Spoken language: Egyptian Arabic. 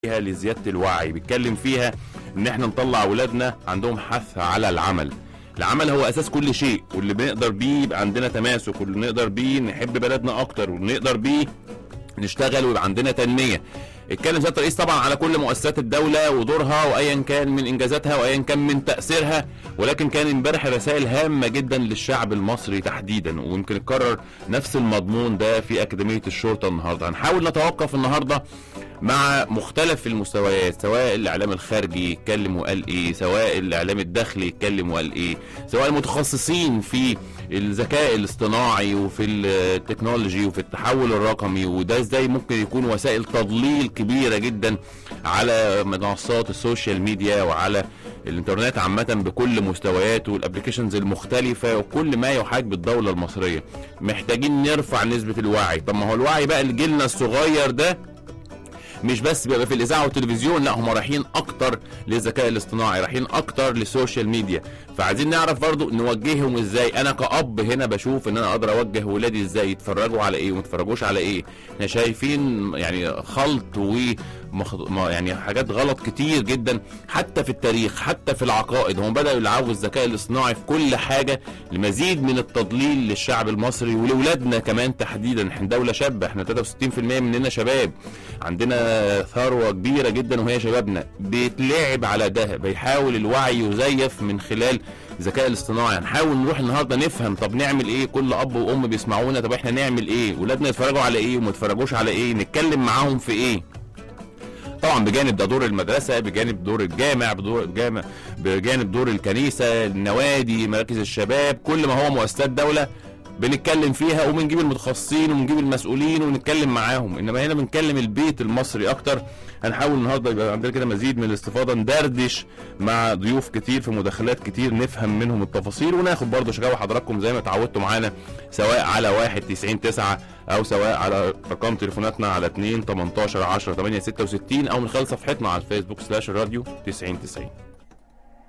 فيها لزياده الوعي بيتكلم فيها ان احنا نطلع اولادنا عندهم حث على العمل العمل هو اساس كل شيء واللي بنقدر بيه يبقى عندنا تماسك واللي نقدر بيه نحب بلدنا اكتر ونقدر بيه نشتغل ويبقى عندنا تنميه اتكلم سياده الرئيس طبعا على كل مؤسسات الدوله ودورها وايا كان من انجازاتها وايا كان من تاثيرها ولكن كان امبارح رسائل هامه جدا للشعب المصري تحديدا ويمكن اتكرر نفس المضمون ده في اكاديميه الشرطه النهارده هنحاول نتوقف النهارده مع مختلف المستويات سواء الاعلام الخارجي يتكلم وقال ايه سواء الاعلام الداخلي يتكلم وقال ايه سواء المتخصصين في الذكاء الاصطناعي وفي التكنولوجي وفي التحول الرقمي وده ازاي ممكن يكون وسائل تضليل كبيره جدا على منصات السوشيال ميديا وعلى الانترنت عامة بكل مستوياته والابلكيشنز المختلفة وكل ما يحاج بالدولة المصرية محتاجين نرفع نسبة الوعي طب ما هو الوعي بقى لجيلنا الصغير ده مش بس بيبقى في الاذاعه والتلفزيون لا هم رايحين اكتر للذكاء الاصطناعي رايحين اكتر للسوشيال ميديا فعايزين نعرف برضو نوجههم ازاي انا كأب هنا بشوف ان انا اقدر اوجه ولادي ازاي يتفرجوا على ايه وما يتفرجوش على ايه احنا شايفين يعني خلط و مخ- ما- يعني حاجات غلط كتير جدا حتى في التاريخ حتى في العقائد هم بدأوا يلعبوا الذكاء الاصطناعي في كل حاجة لمزيد من التضليل للشعب المصري ولولادنا كمان تحديدا احنا دولة شابة احنا 63% مننا شباب عندنا ثروة كبيرة جدا وهي شبابنا بيتلعب على ده بيحاول الوعي يزيف من خلال الذكاء الاصطناعي هنحاول نروح النهارده نفهم طب نعمل ايه كل اب وام بيسمعونا طب احنا نعمل ايه ولادنا يتفرجوا على ايه وما يتفرجوش على ايه نتكلم معاهم في ايه طبعا بجانب ده دور المدرسه بجانب دور الجامع بدور الجامع بجانب دور الكنيسه النوادي مراكز الشباب كل ما هو مؤسسات دوله بنتكلم فيها وبنجيب المتخصصين ونجيب المسؤولين ونتكلم معاهم انما هنا بنكلم البيت المصري اكتر هنحاول النهارده يبقى عندنا كده مزيد من الاستفاضه ندردش مع ضيوف كتير في مداخلات كتير نفهم منهم التفاصيل وناخد برضه شكاوى حضراتكم زي ما اتعودتوا معانا سواء على 1 90 9 او سواء على ارقام تليفوناتنا على 2 18 10 8 66 او من خلال صفحتنا على الفيسبوك سلاش الراديو 90 90